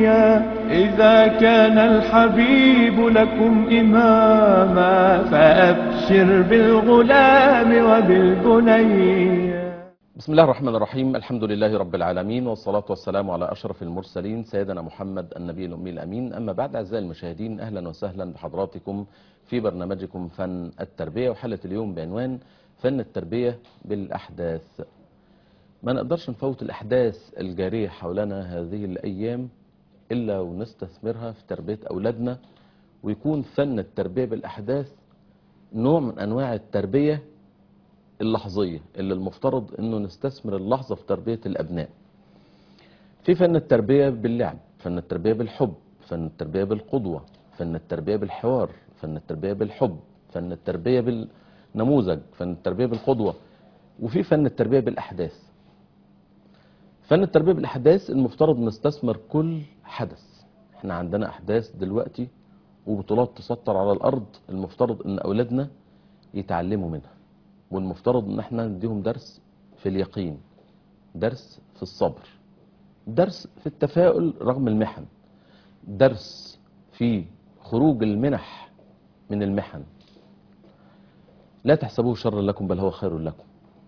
نية إذا كان الحبيب لكم إماما فأبشر بالغلام وبالبنية بسم الله الرحمن الرحيم الحمد لله رب العالمين والصلاة والسلام على أشرف المرسلين سيدنا محمد النبي الأمي الأمين أما بعد أعزائي المشاهدين أهلا وسهلا بحضراتكم في برنامجكم فن التربية وحلقة اليوم بعنوان فن التربية بالأحداث ما نقدرش نفوت الأحداث الجارية حولنا هذه الأيام إلا ونستثمرها في تربية أولادنا ويكون فن التربية بالأحداث نوع من أنواع التربية اللحظية اللي المفترض أنه نستثمر اللحظة في تربية الأبناء في فن التربية باللعب فن التربية بالحب فن التربية بالقدوة فن التربية بالحوار فن التربية بالحب فن التربية بالنموذج فن التربية بالقدوة وفي فن التربية بالأحداث فن التربية بالأحداث المفترض نستثمر كل حدث احنا عندنا أحداث دلوقتي وبطولات تسطر على الأرض المفترض أن أولادنا يتعلموا منها والمفترض أن احنا نديهم درس في اليقين درس في الصبر درس في التفاؤل رغم المحن درس في خروج المنح من المحن لا تحسبوه شرا لكم بل هو خير لكم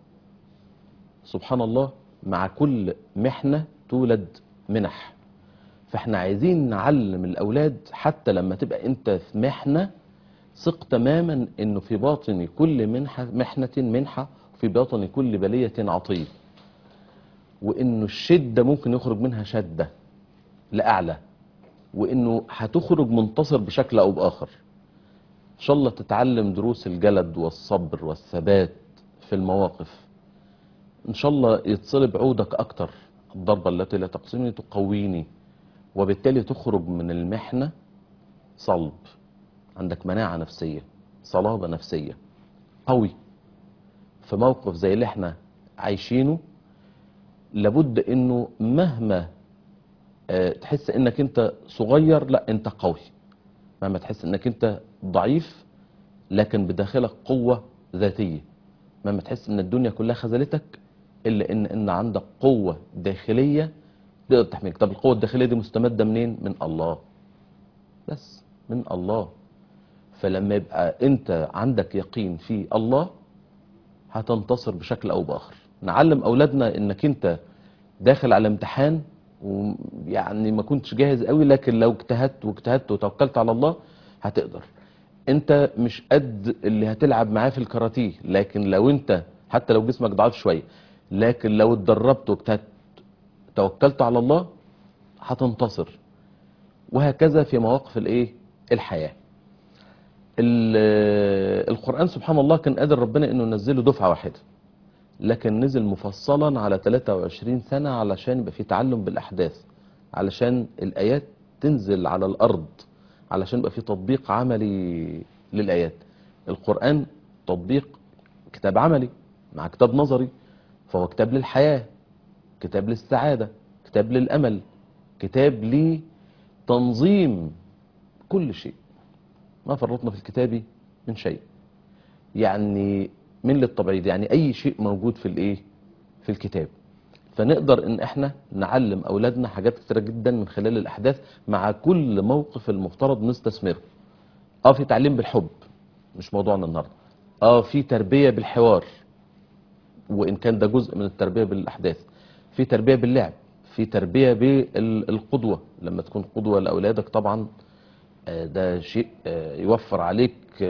سبحان الله مع كل محنة تولد منح فاحنا عايزين نعلم الأولاد حتى لما تبقى انت في محنة ثق تماما انه في باطن كل منحة محنة منحة وفي باطن كل بلية عطية وانه الشدة ممكن يخرج منها شدة لأعلى وانه هتخرج منتصر بشكل او بآخر ان شاء الله تتعلم دروس الجلد والصبر والثبات في المواقف ان شاء الله يتصلب عودك اكتر الضربة التي لا تقسمني تقويني وبالتالي تخرج من المحنة صلب عندك مناعة نفسية صلابة نفسية قوي في موقف زي اللي احنا عايشينه لابد انه مهما اه تحس انك انت صغير لا انت قوي مهما تحس انك انت ضعيف لكن بداخلك قوة ذاتية مهما تحس ان الدنيا كلها خذلتك الا ان ان عندك قوة داخلية تقدر تحميك طب القوة الداخلية دي مستمدة منين من الله بس من الله فلما يبقى انت عندك يقين في الله هتنتصر بشكل او باخر نعلم اولادنا انك انت داخل على امتحان ويعني ما كنتش جاهز قوي لكن لو اجتهدت واجتهدت وتوكلت على الله هتقدر انت مش قد اللي هتلعب معاه في الكاراتيه لكن لو انت حتى لو جسمك ضعيف شويه لكن لو اتدربت واجتهدت توكلت على الله هتنتصر وهكذا في مواقف الايه الحياه القرآن سبحان الله كان قادر ربنا انه ينزله دفعة واحدة لكن نزل مفصلا على 23 سنة علشان يبقى في تعلم بالأحداث علشان الآيات تنزل على الأرض علشان يبقى في تطبيق عملي للآيات القرآن تطبيق كتاب عملي مع كتاب نظري فهو كتاب للحياة كتاب للسعادة كتاب للأمل كتاب لتنظيم كل شيء ما فرطنا في الكتاب من شيء يعني من للتبعيض يعني اي شيء موجود في الايه في الكتاب فنقدر ان احنا نعلم اولادنا حاجات كتيره جدا من خلال الاحداث مع كل موقف المفترض نستثمره اه في تعليم بالحب مش موضوعنا النهارده اه في تربيه بالحوار وان كان ده جزء من التربيه بالاحداث في تربيه باللعب في تربيه بالقدوه لما تكون قدوه لاولادك طبعا ده شيء يوفر عليك 90%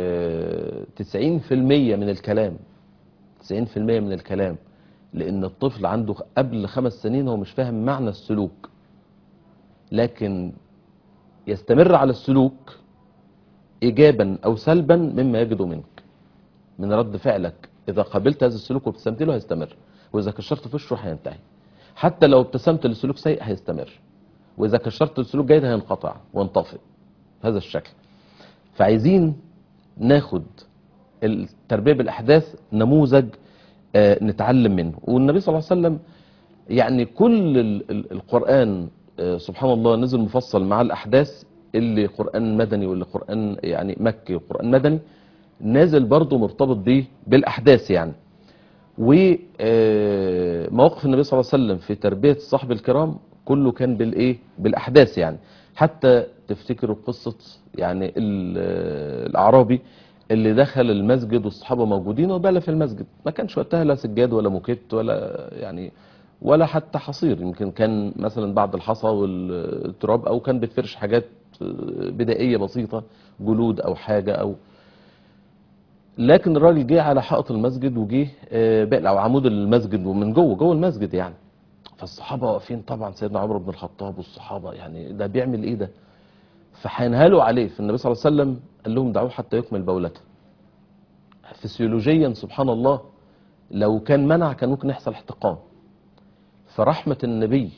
من الكلام 90% من الكلام لأن الطفل عنده قبل خمس سنين هو مش فاهم معنى السلوك لكن يستمر على السلوك إيجابا أو سلبا مما يجده منك من رد فعلك إذا قابلت هذا السلوك وابتسمت له هيستمر وإذا كشرت في وشه هينتهي حتى لو ابتسمت لسلوك سيء هيستمر وإذا كشرت لسلوك جيد هينقطع وينطفئ هذا الشكل فعايزين ناخد التربية بالأحداث نموذج آه نتعلم منه والنبي صلى الله عليه وسلم يعني كل ال ال القرآن آه سبحان الله نزل مفصل مع الأحداث اللي قرآن مدني واللي قرآن يعني مكي وقرآن مدني نازل برضه مرتبط بيه بالأحداث يعني ومواقف النبي صلى الله عليه وسلم في تربية الصحب الكرام كله كان بالايه بالاحداث يعني حتى تفتكروا قصه يعني ال- الاعرابي اللي دخل المسجد والصحابه موجودين وبال في المسجد ما كانش وقتها لا سجاد ولا موكيت ولا يعني ولا حتى حصير يمكن كان مثلا بعض الحصى والتراب او كان بتفرش حاجات بدائيه بسيطه جلود او حاجه او لكن الراجل جه على حائط المسجد وجه آه، بقى او عمود المسجد ومن جوه جوه المسجد يعني فالصحابه واقفين طبعا سيدنا عمر بن الخطاب والصحابه يعني ده بيعمل ايه ده فحينهالوا عليه فالنبي صلى الله عليه وسلم قال لهم دعوه حتى يكمل بولته فسيولوجيا سبحان الله لو كان منع كان ممكن يحصل احتقان فرحمه النبي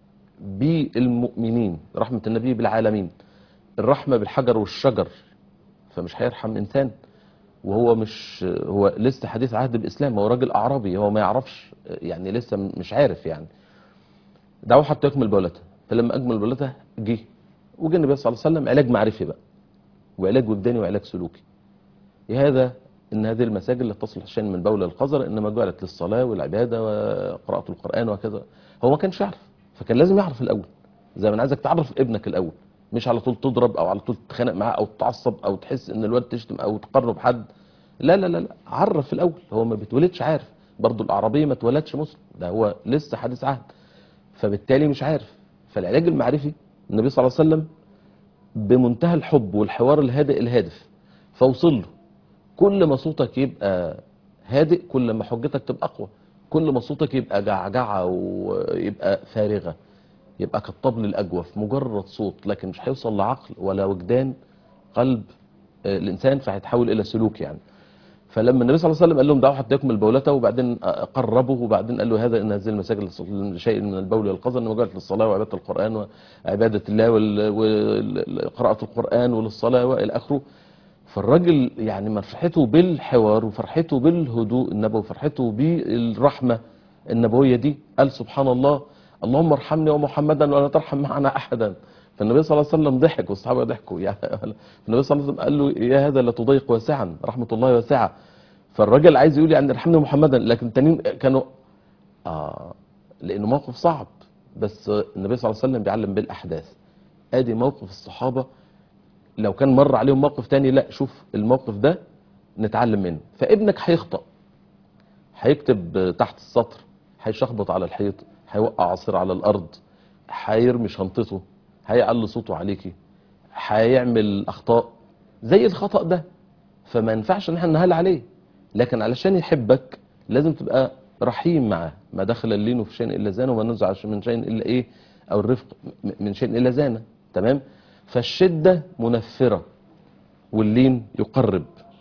بالمؤمنين رحمه النبي بالعالمين الرحمه بالحجر والشجر فمش هيرحم انسان وهو مش هو لسه حديث عهد بالاسلام هو راجل اعرابي هو ما يعرفش يعني لسه مش عارف يعني دعوه حتى يكمل بولته فلما اكمل بولته جه وجه النبي صلى الله عليه وسلم علاج معرفي بقى وعلاج وجداني وعلاج سلوكي هذا ان هذه المساجد لا تصلح شيئا من بول القذر انما جعلت للصلاه والعباده وقراءه القران وكذا هو ما كانش يعرف فكان لازم يعرف الاول زي ما انا عايزك تعرف ابنك الاول مش على طول تضرب او على طول تتخانق معاه او تتعصب او تحس ان الواد تشتم او تقرب حد لا لا لا لا عرف الاول هو ما بيتولدش عارف برضه الاعرابي ما اتولدش مسلم ده هو لسه حديث عهد فبالتالي مش عارف فالعلاج المعرفي النبي صلى الله عليه وسلم بمنتهى الحب والحوار الهادئ الهادف فوصل له كل ما صوتك يبقى هادئ كل ما حجتك تبقى اقوى كل ما صوتك يبقى جعجعه ويبقى فارغه يبقى كالطبل الاجوف مجرد صوت لكن مش هيوصل لعقل ولا وجدان قلب آه، الانسان فهيتحول الى سلوك يعني فلما النبي صلى الله عليه وسلم قال لهم دعوا حتى يكمل بولته وبعدين قربه وبعدين قال له هذا ان هذه المساجد شيء من البول والقذر انما جعلت للصلاه وعباده القران وعباده الله وال- وقراءه القران وللصلاه والى اخره فالراجل يعني من فرحته بالحوار وفرحته بالهدوء النبوي وفرحته بالرحمه النبويه دي قال سبحان الله اللهم ارحمني ومحمدا ولا ترحم معنا احدا فالنبي صلى الله عليه وسلم ضحك والصحابه ضحكوا يعني النبي صلى الله عليه وسلم قال له يا هذا لا تضيق واسعا رحمه الله واسعه فالراجل عايز يقول يعني ارحمني محمدا لكن التانيين كانوا اه لانه موقف صعب بس النبي صلى الله عليه وسلم بيعلم بالاحداث ادي موقف الصحابه لو كان مر عليهم موقف تاني لا شوف الموقف ده نتعلم منه فابنك هيخطأ هيكتب تحت السطر هيشخبط على الحيط هيوقع عصير على الارض هيرمي شنطته هيعلي صوته عليكي هيعمل اخطاء زي الخطأ ده فما ينفعش ان احنا نهال عليه لكن علشان يحبك لازم تبقى رحيم معاه ما دخل اللين في شيء الا زانه وما نزع من شيء الا ايه او الرفق م- من شيء الا زانه تمام فالشده منفره واللين يقرب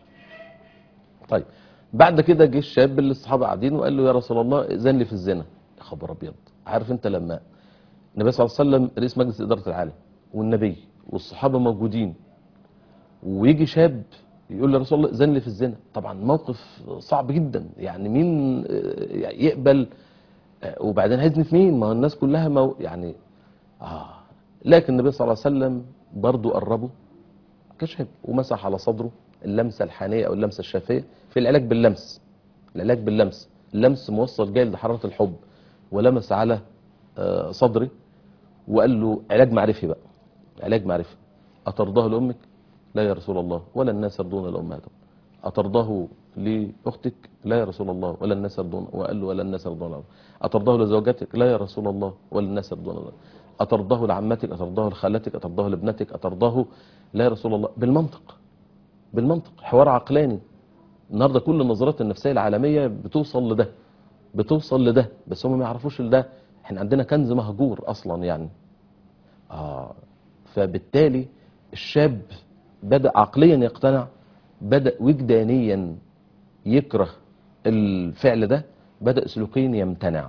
طيب بعد كده جه الشاب اللي الصحابه قاعدين وقال له يا رسول الله اذن لي في الزنا يا خبر ابيض عارف انت لما النبي صلى الله عليه وسلم رئيس مجلس اداره العالم والنبي والصحابه موجودين ويجي شاب يقول له رسول الله اذن لي في الزنا طبعا موقف صعب جدا يعني مين آه، يقبل آه، وبعدين هيزني في مين ما هو الناس كلها مو يعني اه لكن النبي صلى الله عليه وسلم برضه قربه كشف ومسح على صدره اللمسه الحانيه او اللمسه الشافيه في العلاج باللمس العلاج باللمس اللمس موصل جاي لحراره الحب ولمس على آه، صدري وقال له علاج معرفي بقى علاج معرفي أترضاه لأمك لا يا رسول الله ولا الناس يرضون لأمهاتهم أترضاه لأختك لا يا رسول الله ولا الناس يرضون وقال له ولا الناس يرضون لأمهاتهم. أترضاه لزوجتك لا يا رسول الله ولا الناس يرضون لأمهاتهم. أترضاه لعمتك أترضاه لخالتك أترضاه لابنتك أترضاه لا يا رسول الله بالمنطق بالمنطق حوار عقلاني النهارده كل النظرات النفسيه العالميه بتوصل لده بتوصل لده بس هم ما يعرفوش ده احنا عندنا كنز مهجور اصلا يعني اه فبالتالي الشاب بدا عقليا يقتنع بدا وجدانيا يكره الفعل ده بدا سلوكيا يمتنع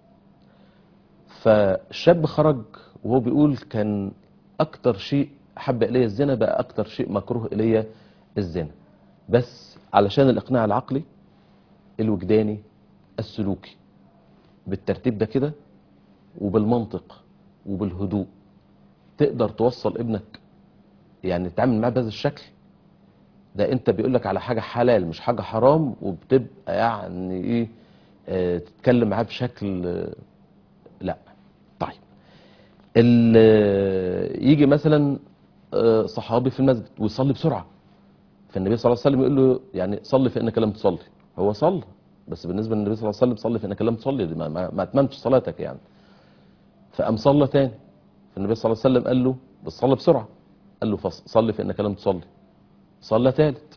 فالشاب خرج وهو بيقول كان اكتر شيء حب الي الزنا بقى اكتر شيء مكروه الي الزنا بس علشان الاقناع العقلي الوجداني السلوكي بالترتيب ده كده وبالمنطق وبالهدوء تقدر توصل ابنك يعني تتعامل معاه بهذا الشكل ده انت بيقول لك على حاجه حلال مش حاجه حرام وبتبقى يعني ايه آه تتكلم معاه بشكل آه لا طيب ال- يجي مثلا آه، صحابي في المسجد ويصلي بسرعه فالنبي صلى الله عليه وسلم يقول له يعني صلي فانك لم تصلي هو صلى بس بالنسبه للنبي صلى الله عليه وسلم صلي فانك لم تصلي دي ما, ما, ما اتممتش صلاتك يعني فقام صلى تاني فالنبي صلى الله عليه وسلم قال له بس صلي بسرعه قال له فص- صلي فانك لم تصلي صلى ثالث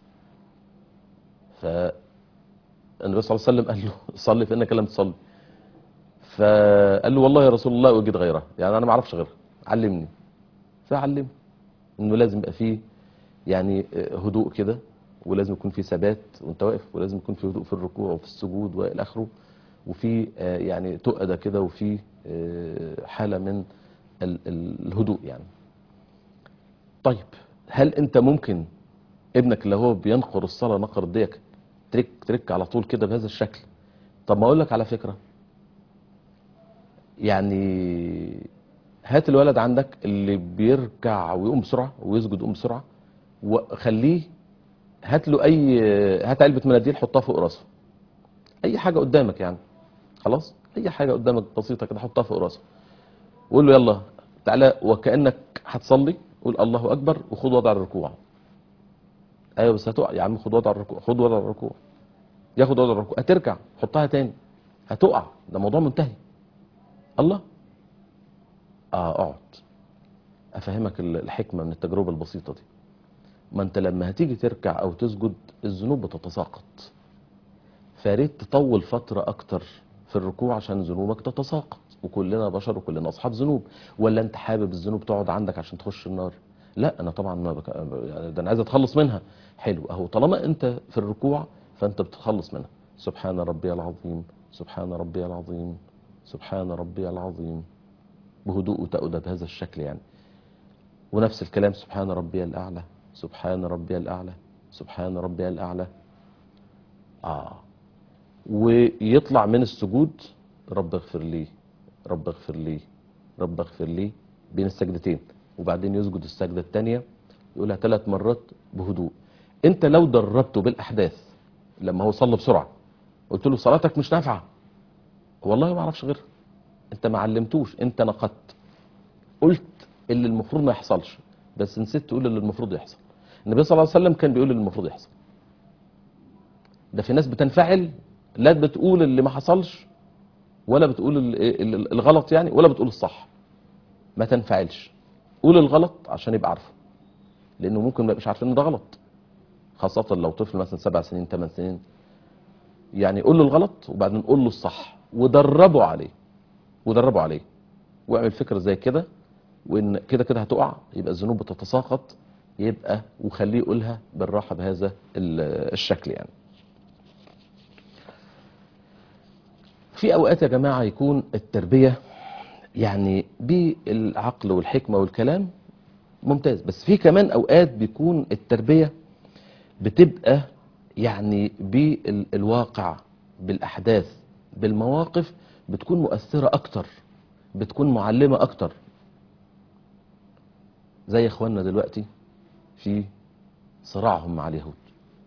فالنبي صلى الله عليه وسلم قال له صلي فانك لم تصلي فقال له والله يا رسول الله اجد غيرها يعني انا ما اعرفش غيرها علمني فعلمه انه لازم يبقى فيه يعني هدوء كده ولازم يكون في ثبات وانت واقف ولازم يكون في هدوء في الركوع وفي السجود والى اخره وفي آه، يعني تؤدة كده وفي آه، حالة من ال- ال- الهدوء يعني طيب هل انت ممكن ابنك اللي هو بينقر الصلاة نقر الديك ترك ترك على طول كده بهذا الشكل طب ما اقول لك على فكرة يعني هات الولد عندك اللي بيركع ويقوم بسرعة ويسجد يقوم بسرعة وخليه هات له اي هات علبة مناديل حطها فوق راسه اي حاجة قدامك يعني خلاص اي حاجة قدامك بسيطة كده حطها فوق راسه وقول له يلا تعالى وكأنك هتصلي قول الله اكبر وخد وضع الركوع ايوه بس هتقع يا عم خد وضع الركوع خد وضع الركوع ياخد وضع الركوع هتركع حطها تاني هتقع ده موضوع منتهي الله اه اقعد افهمك ال- الحكمه من التجربه البسيطه دي ما انت لما هتيجي تركع او تسجد الذنوب بتتساقط فياريت تطول فتره اكتر في الركوع عشان ذنوبك تتساقط وكلنا بشر وكلنا اصحاب ذنوب ولا انت حابب الذنوب تقعد عندك عشان تخش النار لا انا طبعا ما بك... يعني ده انا عايز اتخلص منها حلو اهو طالما انت في الركوع فانت بتتخلص منها سبحان ربي العظيم سبحان ربي العظيم سبحان ربي العظيم بهدوء وتأدى بهذا الشكل يعني ونفس الكلام سبحان ربي الأعلى سبحان ربي الأعلى سبحان ربي الأعلى آه ويطلع من السجود رب اغفر لي رب اغفر لي رب اغفر لي بين السجدتين وبعدين يسجد السجدة الثانية يقولها ثلاث مرات بهدوء انت لو دربته بالأحداث لما هو صلى بسرعة قلت له صلاتك مش نافعة والله ما اعرفش غيرها انت ما علمتوش انت نقدت قلت اللي المفروض ما يحصلش بس نسيت تقول اللي المفروض يحصل النبي صلى الله عليه وسلم كان بيقول اللي المفروض يحصل ده في ناس بتنفعل لا بتقول اللي ما حصلش ولا بتقول ال- ال- الغلط يعني ولا بتقول الصح ما تنفعلش قول الغلط عشان يبقى عارفه لانه ممكن ما يبقاش عارف ان ده غلط خاصة لو طفل مثلا سبع سنين ثمان سنين يعني قول له الغلط وبعدين قول له الصح ودربه عليه ودربه عليه واعمل فكرة زي كده وان كده كده هتقع يبقى الذنوب بتتساقط يبقى وخليه يقولها بالراحة بهذا ال- الشكل يعني في اوقات يا جماعة يكون التربية يعني بالعقل والحكمة والكلام ممتاز بس في كمان اوقات بيكون التربية بتبقى يعني بالواقع بالاحداث بالمواقف بتكون مؤثرة اكتر بتكون معلمة اكتر زي اخواننا دلوقتي في صراعهم مع اليهود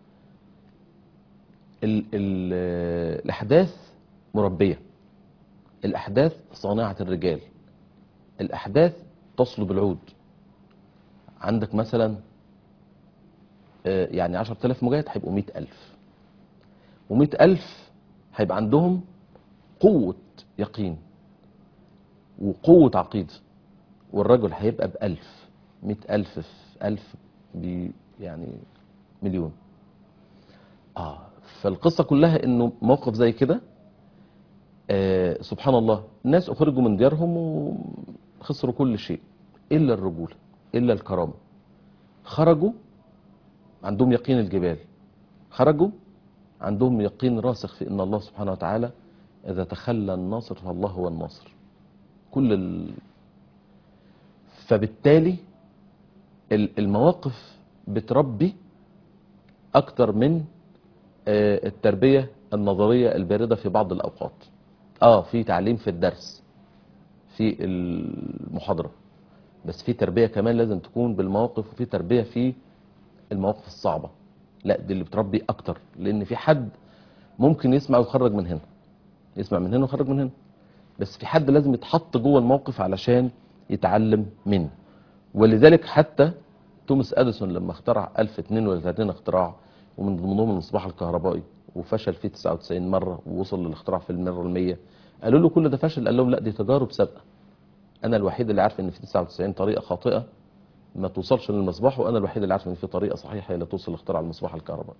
ال ال الاحداث مربية الاحداث صانعة الرجال الاحداث تصلب العود عندك مثلا آه، يعني عشرة آلاف مجاهد هيبقوا مئة ألف ومئة ألف هيبقى عندهم قوة يقين وقوة عقيدة والرجل هيبقى بألف مئة ألف في ألف ب يعني مليون آه فالقصة كلها إنه موقف زي كده آه سبحان الله ناس أخرجوا من ديارهم وخسروا كل شيء إلا الرجولة إلا الكرامة خرجوا عندهم يقين الجبال خرجوا عندهم يقين راسخ في ان الله سبحانه وتعالى اذا تخلى الناصر فالله هو الناصر كل ال... فبالتالي ال- المواقف بتربي اكتر من آه، التربية النظرية الباردة في بعض الاوقات اه في تعليم في الدرس في المحاضرة بس في تربية كمان لازم تكون بالمواقف وفي تربية في المواقف الصعبة لا دي اللي بتربي اكتر لان في حد ممكن يسمع ويخرج من هنا يسمع من هنا ويخرج من هنا بس في حد لازم يتحط جوه الموقف علشان يتعلم منه ولذلك حتى توماس اديسون لما اخترع 1032 اختراع ومن ضمنهم المصباح الكهربائي وفشل فيه 99 مره ووصل للاختراع في المره ال100 قالوا له كل ده فشل قال لهم لا دي تجارب سابقه انا الوحيد اللي عارف ان في 99 طريقه خاطئه ما توصلش للمصباح وانا الوحيد اللي عارف ان في طريقه صحيحه اللي توصل لاختراع المصباح الكهربائي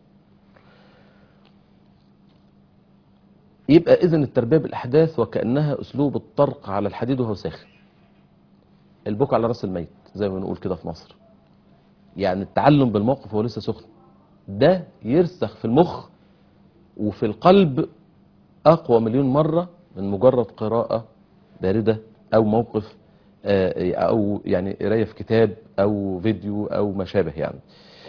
يبقى اذا التربيه بالاحداث وكانها اسلوب الطرق على الحديد وهو ساخن البكاء على راس الميت زي ما بنقول كده في مصر يعني التعلم بالموقف وهو لسه سخن ده يرسخ في المخ وفي القلب اقوى مليون مره من مجرد قراءه بارده او موقف آه، او يعني قرايه في كتاب او فيديو او ما شابه يعني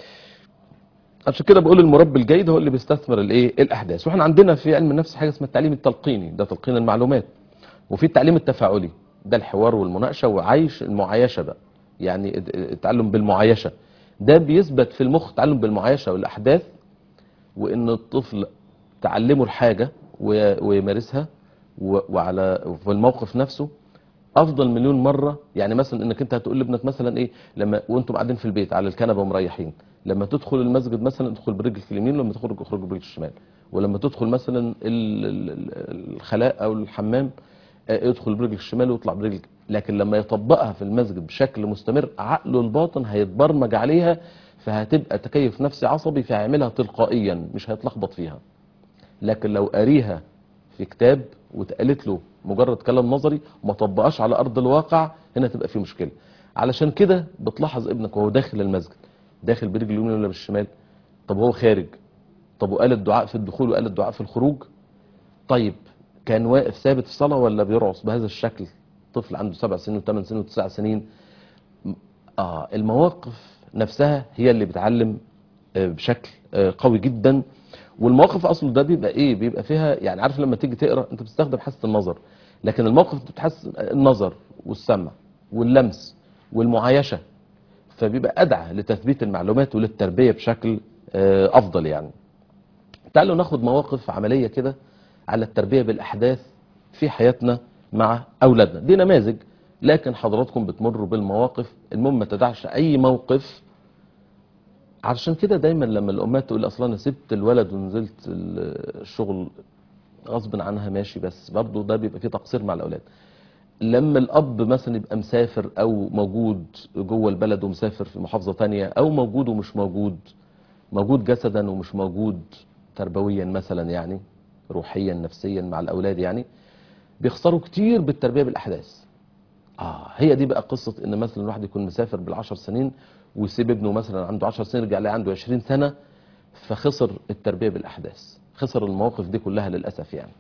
عشان كده بقول المربي الجيد هو اللي بيستثمر الايه الاحداث واحنا عندنا في علم النفس حاجه اسمها التعليم التلقيني ده تلقين المعلومات وفي التعليم التفاعلي ده الحوار والمناقشه وعيش المعايشه بقى يعني التعلم بالمعايشه ده بيثبت في المخ تعلم بالمعايشه والاحداث وان الطفل تعلمه الحاجه و- ويمارسها و- وعلى في الموقف نفسه افضل مليون مره يعني مثلا انك انت هتقول لابنك مثلا ايه لما وانتم قاعدين في البيت على الكنبه ومريحين لما تدخل المسجد مثلا ادخل برجلك اليمين ولما تخرج اخرج برجلك الشمال ولما تدخل مثلا ال- ال- ال- الخلاء او الحمام آه، ادخل برجلك الشمال واطلع برجلك لكن لما يطبقها في المسجد بشكل مستمر عقله الباطن هيتبرمج عليها فهتبقى تكيف نفسي عصبي فهيعملها تلقائيا مش هيتلخبط فيها لكن لو قاريها في كتاب واتقالت له مجرد كلام نظري وما طبقهاش على ارض الواقع هنا تبقى في مشكله علشان كده بتلاحظ ابنك وهو داخل المسجد داخل برجل اليمين ولا بالشمال طب هو خارج طب وقال الدعاء في الدخول وقال الدعاء في الخروج طيب كان واقف ثابت في صلاه ولا بيرقص بهذا الشكل طفل عنده سبع سنين وثمان سنين وتسع سنين اه المواقف نفسها هي اللي بتعلم آه، بشكل آه، قوي جدا والمواقف اصلا ده بيبقى ايه بيبقى فيها يعني عارف لما تيجي تقرا انت بتستخدم حاسه النظر لكن الموقف انت بتحس النظر والسمع واللمس والمعايشه فبيبقى ادعى لتثبيت المعلومات وللتربيه بشكل آه، افضل يعني تعالوا ناخد مواقف عمليه كده على التربيه بالاحداث في حياتنا مع اولادنا دي نماذج لكن حضراتكم بتمروا بالمواقف المهم ما تدعش اي موقف علشان كده دايما لما الامهات تقول اصلا انا سبت الولد ونزلت ال- الشغل غصب عنها ماشي بس برضه ده بيبقى فيه تقصير مع الاولاد لما الاب مثلا يبقى مسافر او موجود جوه البلد ومسافر في محافظه تانية او موجود ومش موجود موجود جسدا ومش موجود تربويا مثلا يعني روحيا نفسيا مع الاولاد يعني بيخسروا كتير بالتربيه بالاحداث اه هي دي بقى قصه ان مثلا الواحد يكون مسافر بالعشر سنين ويسيب ابنه مثلا عنده 10 سنين يرجع يلاقي عنده 20 سنه فخسر التربيه بالاحداث خسر المواقف دي كلها للاسف يعني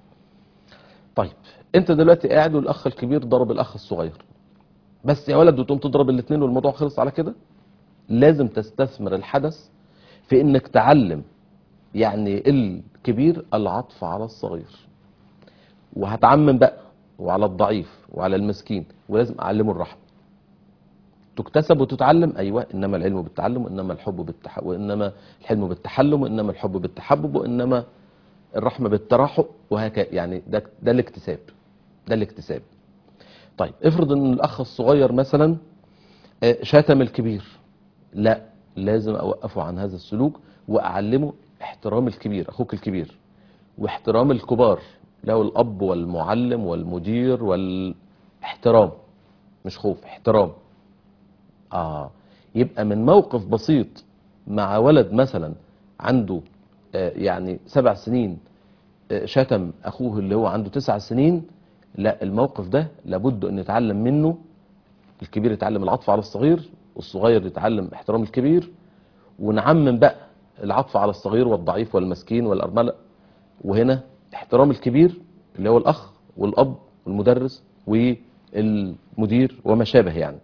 طيب انت دلوقتي قاعد والاخ الكبير ضرب الاخ الصغير بس يا ولد وتقوم تضرب الاثنين والموضوع خلص على كده لازم تستثمر الحدث في انك تعلم يعني الكبير العطف على الصغير وهتعمم بقى وعلى الضعيف وعلى المسكين ولازم اعلمه الرحمه تكتسب وتتعلم ايوه انما العلم بالتعلم وانما الحب بالتح... وانما الحلم بالتحلم وانما الحب بالتحبب وانما الرحمه بالتراحم وهكذا يعني ده ده الاكتساب ده الاكتساب طيب افرض ان الاخ الصغير مثلا آه، شتم الكبير لا لازم اوقفه عن هذا السلوك واعلمه احترام الكبير اخوك الكبير واحترام الكبار له الاب والمعلم والمدير والاحترام مش خوف احترام اه يبقى من موقف بسيط مع ولد مثلا عنده آه، يعني سبع سنين آه، شتم اخوه اللي هو عنده تسع سنين لا الموقف ده لابد ان يتعلم منه الكبير يتعلم العطف على الصغير والصغير يتعلم احترام الكبير ونعمم بقى العطف على الصغير والضعيف والمسكين والأرملة وهنا احترام الكبير اللي هو الأخ والأب والمدرس والمدير وما شابه يعني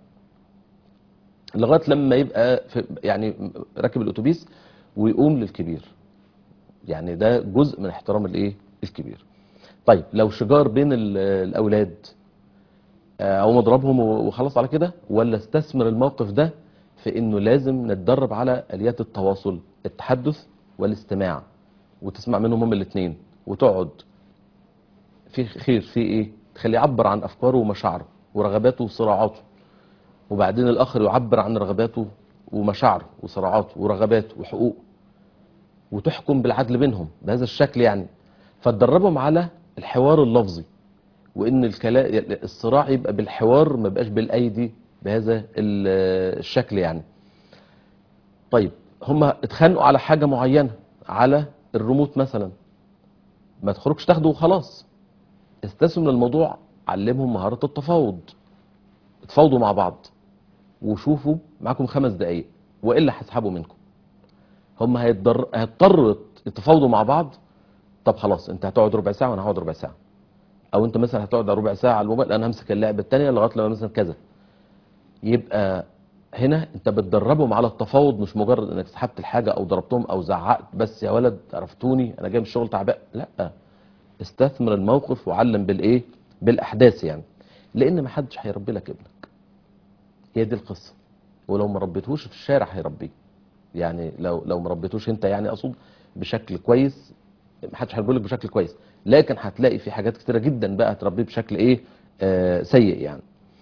لغاية لما يبقى في يعني راكب الأتوبيس ويقوم للكبير يعني ده جزء من احترام الايه الكبير طيب لو شجار بين ال- الأولاد آه، او مضربهم وخلاص على كده ولا استثمر الموقف ده في انه لازم نتدرب على اليات التواصل التحدث والاستماع وتسمع منهم هم الاثنين وتقعد في خير في ايه تخليه يعبر عن افكاره ومشاعره ورغباته وصراعاته وبعدين الآخر يعبر عن رغباته ومشاعره وصراعاته ورغباته وحقوقه وتحكم بالعدل بينهم بهذا الشكل يعني فتدربهم على الحوار اللفظي وان الكلا... الصراع يبقى بالحوار ما يبقاش بالايدي بهذا ال- الشكل يعني طيب هم اتخانقوا على حاجة معينة على الريموت مثلا ما تخرجش تاخده وخلاص استثمر الموضوع علمهم مهارة التفاوض اتفاوضوا مع بعض وشوفوا معاكم خمس دقايق والا هسحبوا منكم هم هيتضر... هيضطروا يتفاوضوا مع بعض طب خلاص انت هتقعد ربع ساعه وانا هقعد ربع ساعه او انت مثلا هتقعد ربع ساعه على الموبايل انا همسك اللعبه الثانيه لغايه لما مثلا كذا يبقى هنا انت بتدربهم على التفاوض مش مجرد انك سحبت الحاجه او ضربتهم او زعقت بس يا ولد عرفتوني انا جاي من الشغل تعبان لا استثمر الموقف وعلم بالايه بالاحداث يعني لان ما حدش هيربي لك ابنك هي دي القصه ولو ما ربيتهوش في الشارع هيربيه يعني لو لو ما ربيتوش انت يعني اقصد بشكل كويس ما حدش هيربي لك بشكل كويس لكن هتلاقي في حاجات كتيره جدا بقى تربيه بشكل ايه آه سيء يعني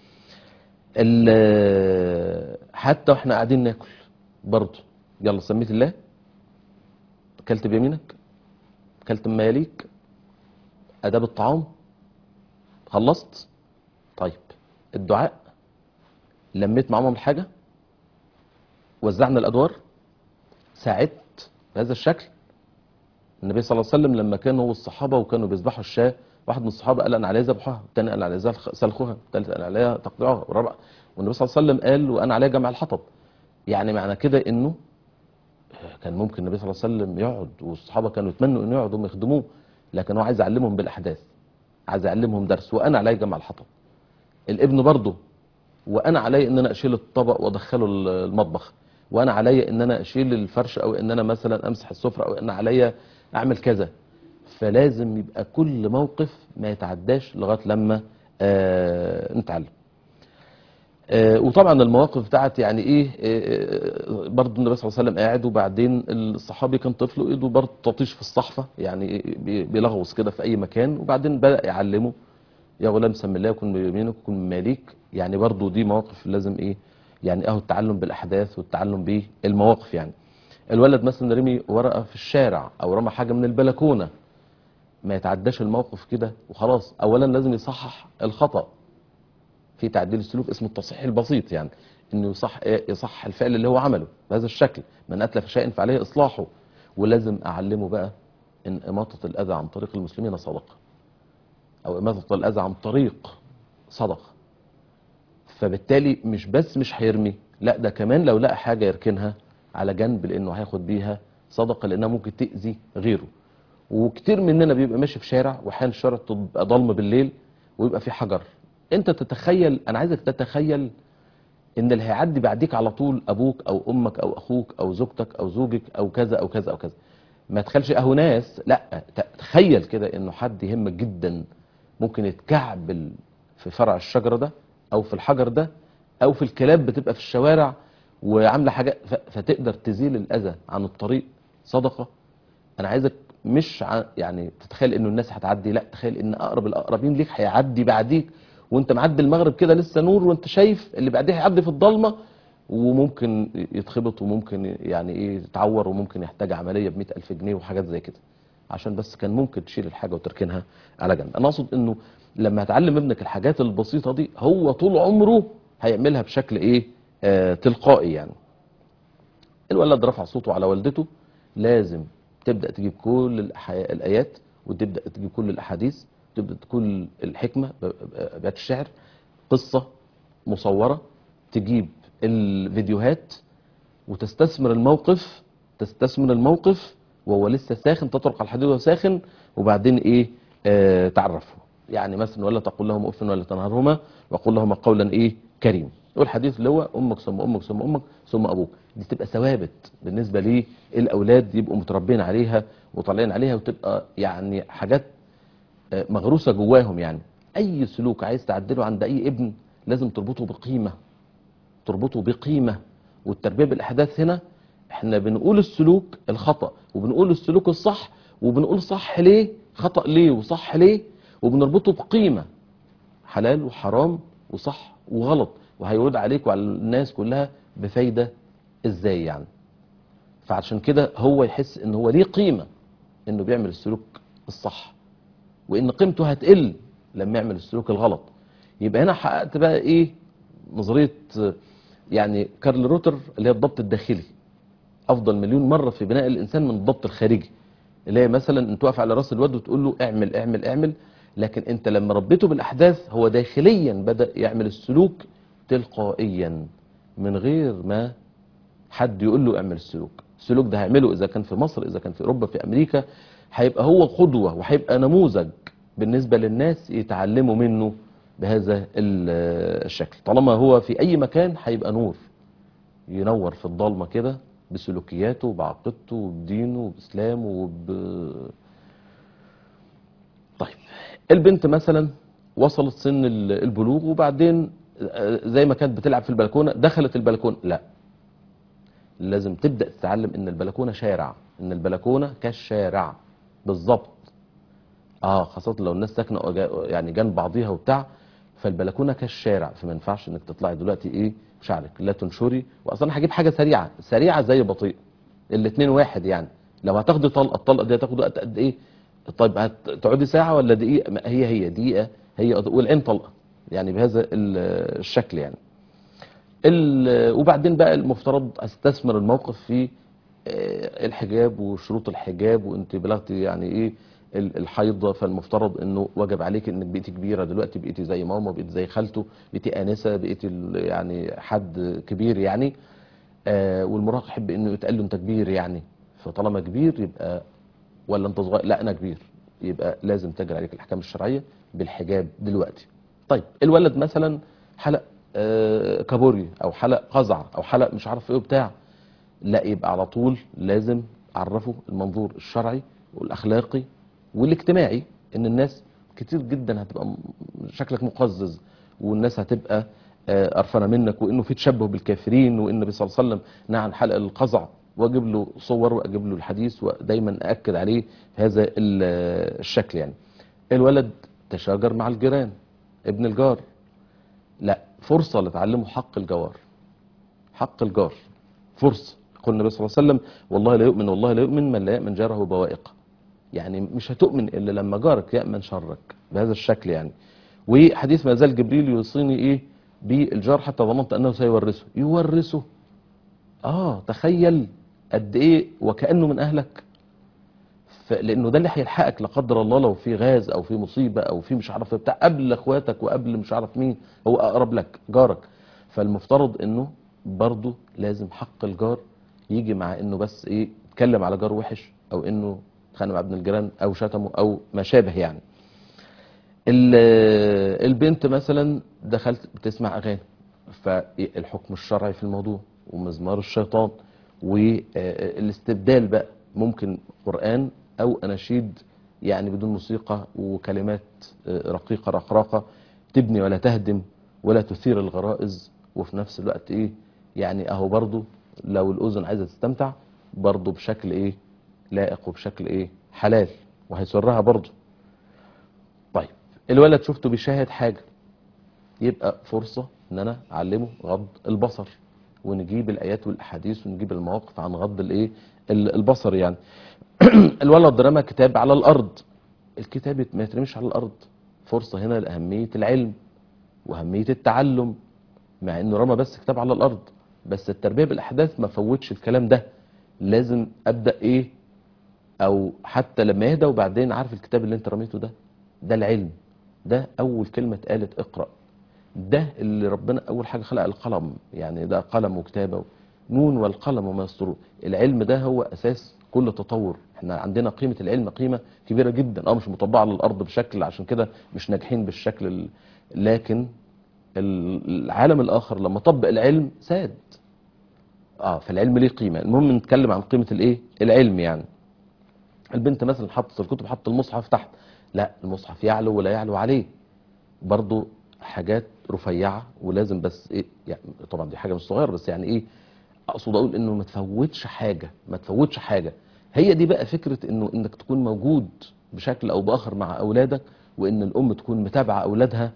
ال- حتى واحنا قاعدين ناكل برضه يلا سميت الله اكلت بيمينك اكلت مما يليك اداب الطعام خلصت طيب الدعاء لميت معاهم الحاجه وزعنا الادوار ساعدت بهذا الشكل النبي صلى الله عليه وسلم لما كان هو الصحابه وكانوا بيذبحوا الشاه واحد من الصحابه قال انا عليها ذبحها الثاني قال عليها زلخ- سلخها الثالث قال عليها تقطيعها والرابع والنبي صلى الله عليه وسلم قال وانا عليها جمع الحطب يعني معنى كده انه كان ممكن النبي صلى الله عليه وسلم يقعد والصحابه كانوا يتمنوا انه يقعدوا ويخدموه لكن هو عايز يعلمهم بالاحداث عايز يعلمهم درس وانا علي جمع الحطب الابن برضه وانا علي ان انا اشيل الطبق وادخله المطبخ وانا علي ان انا اشيل الفرش او ان انا مثلا امسح السفره او ان علي اعمل كذا فلازم يبقى كل موقف ما يتعداش لغايه لما آه نتعلم آه، وطبعا المواقف بتاعت يعني ايه آه، برضه النبي صلى الله عليه وسلم قاعد وبعدين الصحابي كان طفل وايده برضه تطيش في الصحفه يعني إيه، بي- بيلغوص كده في اي مكان وبعدين بدا يعلمه يا غلام سم الله وكن بيمينك وكن ماليك يعني برضه دي مواقف لازم ايه يعني اهو التعلم بالاحداث والتعلم بالمواقف يعني الولد مثلا رمي ورقه في الشارع او رمى حاجه من البلكونه ما يتعداش الموقف كده وخلاص اولا لازم يصحح الخطأ في تعديل السلوك اسمه التصحيح البسيط يعني انه يصح يصح الفعل اللي هو عمله بهذا الشكل من اتلف شيء فعليه اصلاحه ولازم اعلمه بقى ان اماطه الاذى عن طريق المسلمين صدقه او اماطه الاذى عن طريق صدقه فبالتالي مش بس مش هيرمي لا ده كمان لو لقى حاجه يركنها على جنب لانه هياخد بيها صدقه لانها ممكن تاذي غيره وكتير مننا بيبقى ماشي في شارع واحيانا الشارع تبقى ضلمه بالليل ويبقى في حجر انت تتخيل انا عايزك تتخيل ان اللي هيعدي بعديك على طول ابوك او امك او اخوك او زوجتك او زوجك او كذا او كذا او كذا ما تخيلش اهو ناس لا ت- تخيل كده انه حد يهمك جدا ممكن يتكعبل في فرع الشجره ده او في الحجر ده او في الكلاب بتبقى في الشوارع وعامله حاجه ف- فتقدر تزيل الاذى عن الطريق صدقه انا عايزك مش ع... يعني تتخيل انه الناس هتعدي لا تخيل ان اقرب الاقربين ليك هيعدي بعديك وانت معدي المغرب كده لسه نور وانت شايف اللي بعديه هيعدي في الضلمه وممكن يتخبط وممكن يعني ايه يتعور وممكن يحتاج عمليه ب ألف جنيه وحاجات زي كده عشان بس كان ممكن تشيل الحاجه وتركنها على جنب انا اقصد انه لما هتعلم ابنك الحاجات البسيطه دي هو طول عمره هيعملها بشكل ايه آه تلقائي يعني الولد رفع صوته على والدته لازم تبدا تجيب كل الأح- الايات وتبدا تجيب كل الاحاديث تبدا كل الحكمه ب- ب- بيات الشعر قصه مصوره تجيب الفيديوهات وتستثمر الموقف تستثمر الموقف وهو لسه ساخن تطرق على الحديد وهو ساخن وبعدين ايه آه تعرفه يعني مثلا ولا تقول لهم اف ولا تنهرهما وقل لهما قولا ايه كريم والحديث اللي هو امك ثم امك ثم امك ثم ابوك دي تبقى ثوابت بالنسبه للاولاد يبقوا متربين عليها وطالعين عليها وتبقى يعني حاجات آه، مغروسه جواهم يعني اي سلوك عايز تعدله عند اي ابن لازم تربطه بقيمه تربطه بقيمة والتربية بالأحداث هنا احنا بنقول السلوك الخطأ وبنقول السلوك الصح وبنقول صح ليه خطأ ليه وصح ليه وبنربطه بقيمة حلال وحرام وصح وغلط وهيعود عليك وعلى الناس كلها بفايدة ازاي يعني فعشان كده هو يحس ان هو ليه قيمة انه بيعمل السلوك الصح وان قيمته هتقل لما يعمل السلوك الغلط يبقى هنا حققت بقى ايه نظرية آه، يعني كارل روتر اللي هي الضبط الداخلي افضل مليون مرة في بناء الانسان من الضبط الخارجي اللي هي مثلا انت واقف على راس الواد وتقول له اعمل اعمل اعمل لكن انت لما ربيته بالاحداث هو داخليا بدأ يعمل السلوك تلقائيا من غير ما حد يقول له اعمل السلوك السلوك ده هيعمله اذا كان في مصر اذا كان في اوروبا في امريكا هيبقى هو قدوة وهيبقى نموذج بالنسبة للناس يتعلموا منه بهذا ال- الشكل طالما هو في اي مكان هيبقى نور ينور في الضلمة كده بسلوكياته بعقيدته وبدينه وبإسلامه وب... طيب البنت مثلا وصلت سن ال- البلوغ وبعدين آه، زي ما كانت بتلعب في البلكونة دخلت البلكونة لا لازم تبدأ تتعلم ان البلكونة شارع ان البلكونة كالشارع بالظبط اه خاصة لو الناس ساكنة أجا- يعني جنب بعضيها وبتاع فالبلكونة كالشارع فما ينفعش انك تطلعي دلوقتي ايه بشعرك لا تنشري واصلا هجيب حاجة سريعة سريعة زي بطيء الاتنين واحد يعني لو هتاخدي طلقة الطلقة دي هتاخد وقت قد ايه طيب هتقعدي ساعة ولا دقيقة ما هي هي دقيقة هي والعين طلقة يعني بهذا ال- الشكل يعني ال- وبعدين بقى المفترض استثمر الموقف في آه، الحجاب وشروط الحجاب وانت بلغتي يعني ايه ال- الحيض فالمفترض انه واجب عليك انك بقيتي كبيره دلوقتي بقيتي زي ماما بقيتي زي خالته بقيتي انسه بقيتي ال- يعني حد كبير يعني آه، والمراهق يحب انه يتقال له انت كبير يعني فطالما كبير يبقى ولا انت صغير لا انا كبير يبقى لازم تجري عليك الاحكام الشرعيه بالحجاب دلوقتي طيب الولد مثلا حلق آه، كابوري او حلق قزع او حلق مش عارف ايه بتاع لا يبقى على طول لازم اعرفه المنظور الشرعي والاخلاقي والاجتماعي ان الناس كتير جدا هتبقى م- شكلك مقزز والناس هتبقى آه، قرفانه منك وانه في تشبه بالكافرين وان النبي صلى الله عليه وسلم نهى عن حلق القزع واجيب له صور واجيب له الحديث ودايما ااكد عليه في هذا ال- الشكل يعني الولد تشاجر مع الجيران ابن الجار لا فرصه لتعلمه حق الجوار حق الجار فرصة يقول النبي صلى الله عليه وسلم والله لا يؤمن والله لا يؤمن من لا يأمن جاره بوائقه يعني مش هتؤمن إلا لما جارك يأمن شرك بهذا الشكل يعني وحديث ما زال جبريل يوصيني إيه بالجار حتى ظننت أنه سيورثه يورثه آه تخيل قد إيه وكأنه من أهلك ف- لانه ده اللي هيلحقك لا قدر الله لو في غاز او في مصيبه او في مش عارف إيه بتاع قبل اخواتك وقبل مش عارف مين هو اقرب لك جارك فالمفترض انه برضه لازم حق الجار يجي مع انه بس ايه اتكلم على جار وحش او انه اتخانق مع ابن الجيران او شتمه او ما شابه يعني ال- البنت مثلا دخلت بتسمع اغاني فالحكم الشرعي في الموضوع ومزمار الشيطان والاستبدال بقى ممكن قرآن او اناشيد يعني بدون موسيقى وكلمات آه، رقيقة رقراقة تبني ولا تهدم ولا تثير الغرائز وفي نفس الوقت ايه يعني اهو برضو لو الاذن عايزة تستمتع برضو بشكل ايه لائق وبشكل ايه حلال وهيسرها برضو طيب الولد شفته بيشاهد حاجة يبقى فرصة ان انا اعلمه غض البصر ونجيب الايات والاحاديث ونجيب المواقف عن غض الايه ال- البصر يعني الولد رمى كتاب على الارض الكتاب ما يترميش على الارض فرصة هنا لاهمية العلم واهمية التعلم مع انه رمى بس كتاب على الارض بس التربية بالاحداث ما فوتش الكلام ده لازم ابدا ايه او حتى لما يهدى وبعدين عارف الكتاب اللي انت رميته ده ده العلم ده اول كلمة اتقالت اقرأ ده اللي ربنا اول حاجة خلق القلم يعني ده قلم وكتابة نون والقلم وما يسطرون العلم ده هو اساس كل تطور احنا عندنا قيمة العلم قيمة كبيرة جدا اه مش مطبقة على الارض بشكل عشان كده مش ناجحين بالشكل ال... لكن ال- العالم الاخر لما طبق العلم ساد اه فالعلم ليه قيمة المهم نتكلم عن قيمة الايه العلم يعني البنت مثلا حطت الكتب حط المصحف تحت لا المصحف يعلو ولا يعلو عليه برضو حاجات رفيعة ولازم بس ايه يعني طبعا دي حاجة مش صغيرة بس يعني ايه اقصد اقول انه ما تفوتش حاجة ما تفوتش حاجة هي دي بقى فكرة انه انك تكون موجود بشكل او باخر مع اولادك وان الام تكون متابعة اولادها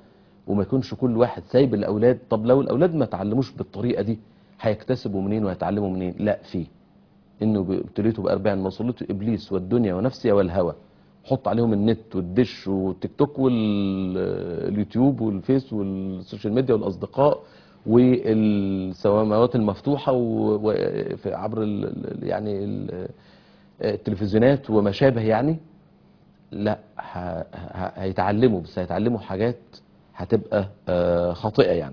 وما يكونش كل واحد سايب الاولاد طب لو الاولاد ما تعلموش بالطريقه دي هيكتسبوا منين وهيتعلموا منين لا في انه ب- ابتليتوا باربعين ما صليتوا ابليس والدنيا ونفسي والهوى حط عليهم النت والدش والتيك توك واليوتيوب والفيس والسوشيال ميديا والاصدقاء والسماوات المفتوحه و- وفي عبر ال- ال- يعني ال- التلفزيونات وما شابه يعني لا ه- ه- هيتعلموا بس هيتعلموا حاجات هتبقى آه، خاطئه يعني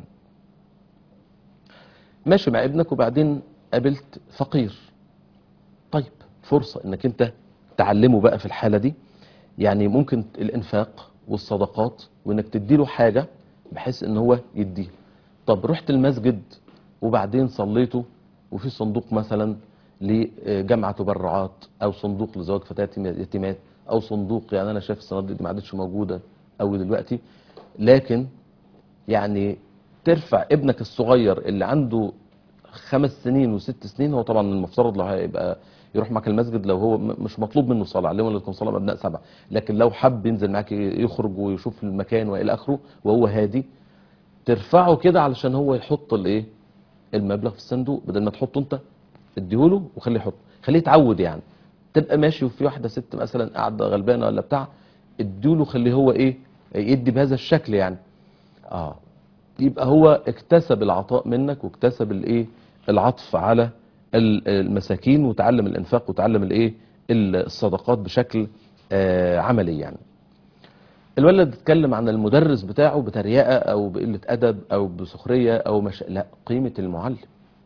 ماشي مع ابنك وبعدين قابلت فقير طيب فرصة انك انت تعلمه بقى في الحالة دي يعني ممكن الانفاق والصدقات وانك تديله حاجة بحيث ان هو يديه طب رحت المسجد وبعدين صليته وفي صندوق مثلا لجمع تبرعات او صندوق لزواج فتيات يتيمات او صندوق يعني انا شايف الصناديق دي ما عادتش موجودة او دلوقتي لكن يعني ترفع ابنك الصغير اللي عنده خمس سنين وست سنين هو طبعا المفترض لو هيبقى يروح معك المسجد لو هو م- مش مطلوب منه صلاه علموا لكم صلاه ابناء سبع لكن لو حب ينزل معاك ي- يخرج ويشوف المكان والى اخره وهو هادي ترفعه كده علشان هو يحط الايه المبلغ في الصندوق بدل ما تحطه انت اديهوله وخليه يحط خليه يتعود يعني تبقى ماشي وفي واحده ست مثلا قاعده غلبانه ولا بتاع اديله خليه هو ايه يدي بهذا الشكل يعني اه يبقى هو اكتسب العطاء منك واكتسب الايه العطف على ال- المساكين وتعلم الانفاق وتعلم الايه الصدقات بشكل آه، عملي يعني الولد اتكلم عن المدرس بتاعه بتريقه او بقله ادب او بسخريه او مش لا قيمه المعلم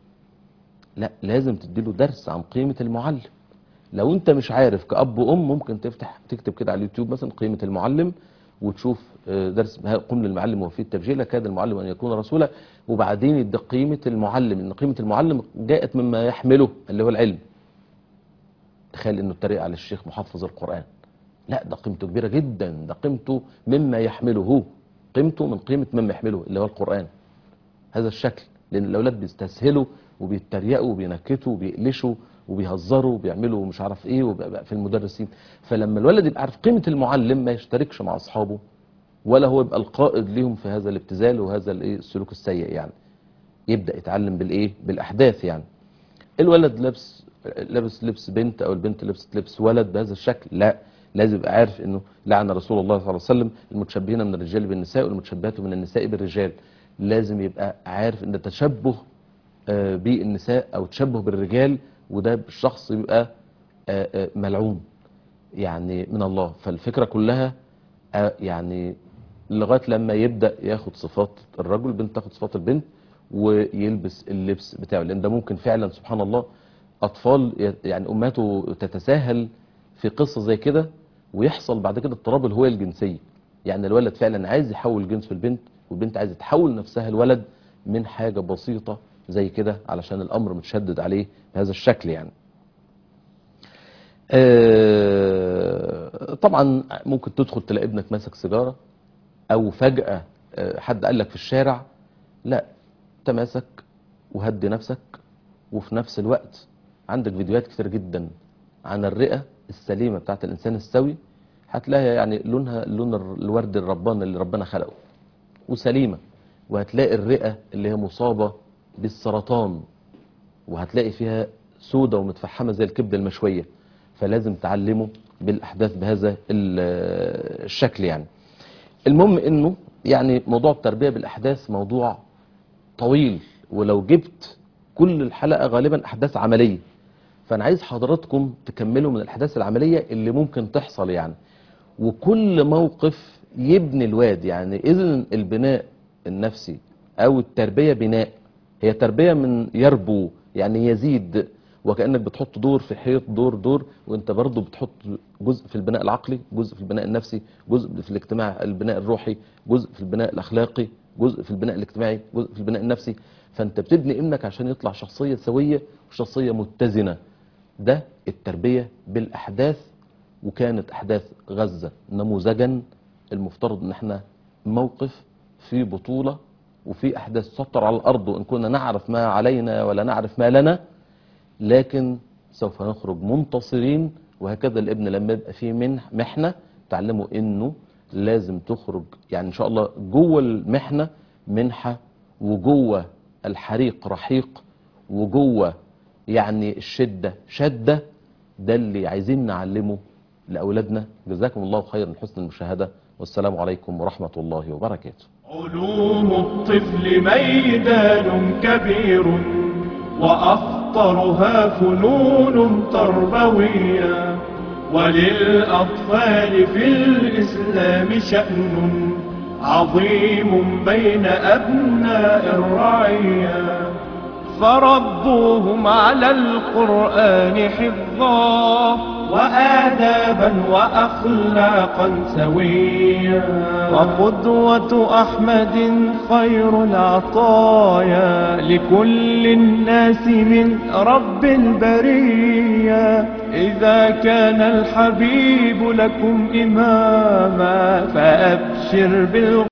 لا لازم تديله درس عن قيمه المعلم لو انت مش عارف كأب وأم ممكن تفتح تكتب كده على اليوتيوب مثلا قيمة المعلم وتشوف آه، درس قم للمعلم وفي التبجيل كاد المعلم أن يكون رسولا وبعدين يدي قيمة المعلم إن قيمة المعلم جاءت مما يحمله اللي هو العلم تخيل إنه اتريق على الشيخ محفظ القرآن لا ده قيمته كبيرة جدا ده قيمته مما يحمله هو قيمته من قيمة مما يحمله اللي هو القرآن هذا الشكل لان الاولاد بيستسهلوا وبيتريقوا وبينكتوا وبيقلشوا وبيهزروا وبيعملوا مش عارف ايه وبيبقى في المدرسين فلما الولد يبقى عارف قيمه المعلم ما يشتركش مع اصحابه ولا هو يبقى القائد ليهم في هذا الابتذال وهذا الايه السلوك السيء يعني يبدا يتعلم بالايه بالاحداث يعني الولد لابس لابس لبس بنت او البنت لبست لبس ولد بهذا الشكل لا لازم يبقى عارف انه لعن رسول الله صلى الله عليه وسلم المتشبهين من الرجال بالنساء والمتشبهات من النساء بالرجال لازم يبقى عارف ان تشبه آه، بالنساء او تشبه بالرجال وده بالشخص يبقى آه، آه، ملعون يعني من الله فالفكرة كلها آه، يعني لغاية لما يبدأ ياخد صفات الرجل البنت تاخد صفات البنت ويلبس اللبس بتاعه لان ده ممكن فعلا سبحان الله اطفال ي- يعني امهاته تتساهل في قصة زي كده ويحصل بعد كده اضطراب الهوية الجنسية يعني الولد فعلا عايز يحول جنسه البنت والبنت عايزة تحول نفسها الولد من حاجة بسيطة زي كده علشان الامر متشدد عليه بهذا الشكل يعني آه، طبعا ممكن تدخل تلاقي ابنك ماسك سيجارة او فجأة آه، حد قال لك في الشارع لا تماسك وهدي نفسك وفي نفس الوقت عندك فيديوهات كتير جدا عن الرئة السليمة بتاعت الإنسان السوي هتلاقيها يعني لونها لون الر- الورد الرباني اللي ربنا خلقه وسليمة وهتلاقي الرئة اللي هي مصابة بالسرطان وهتلاقي فيها سودة ومتفحمة زي الكبدة المشوية فلازم تعلمه بالأحداث بهذا ال- الشكل يعني المهم انه يعني موضوع التربية بالأحداث موضوع طويل ولو جبت كل الحلقة غالبا أحداث عملية فأنا عايز حضراتكم تكملوا من الأحداث العملية اللي ممكن تحصل يعني وكل موقف يبني الواد يعني إذن البناء النفسي أو التربية بناء هي تربية من يربو يعني يزيد وكأنك بتحط دور في حيط دور دور وانت برضو بتحط جزء في البناء العقلي جزء في البناء النفسي جزء في الاجتماع البناء الروحي جزء في البناء الأخلاقي جزء في البناء الاجتماعي جزء في البناء النفسي فانت بتبني ابنك عشان يطلع شخصية سوية وشخصية متزنة ده التربية بالأحداث وكانت أحداث غزة نموذجا المفترض ان احنا موقف في بطولة وفي أحداث سطر على الأرض وإن كنا نعرف ما علينا ولا نعرف ما لنا لكن سوف نخرج منتصرين وهكذا الابن لما يبقى فيه من محنة تعلموا انه لازم تخرج يعني ان شاء الله جوه المحنه منحه وجوه الحريق رحيق وجوه يعني الشده شده ده اللي عايزين نعلمه لاولادنا جزاكم الله خيرا حسن المشاهده والسلام عليكم ورحمه الله وبركاته علوم الطفل ميدان كبير وأخطرها فنون تربوية وللأطفال في الإسلام شأن عظيم بين أبناء الرعية فربوهم على القرآن حفظا وآدابا وأخلاقا سويا وقدوة أحمد خير العطايا لكل الناس من رب البرية إذا كان الحبيب لكم إماما فأبشر بالغ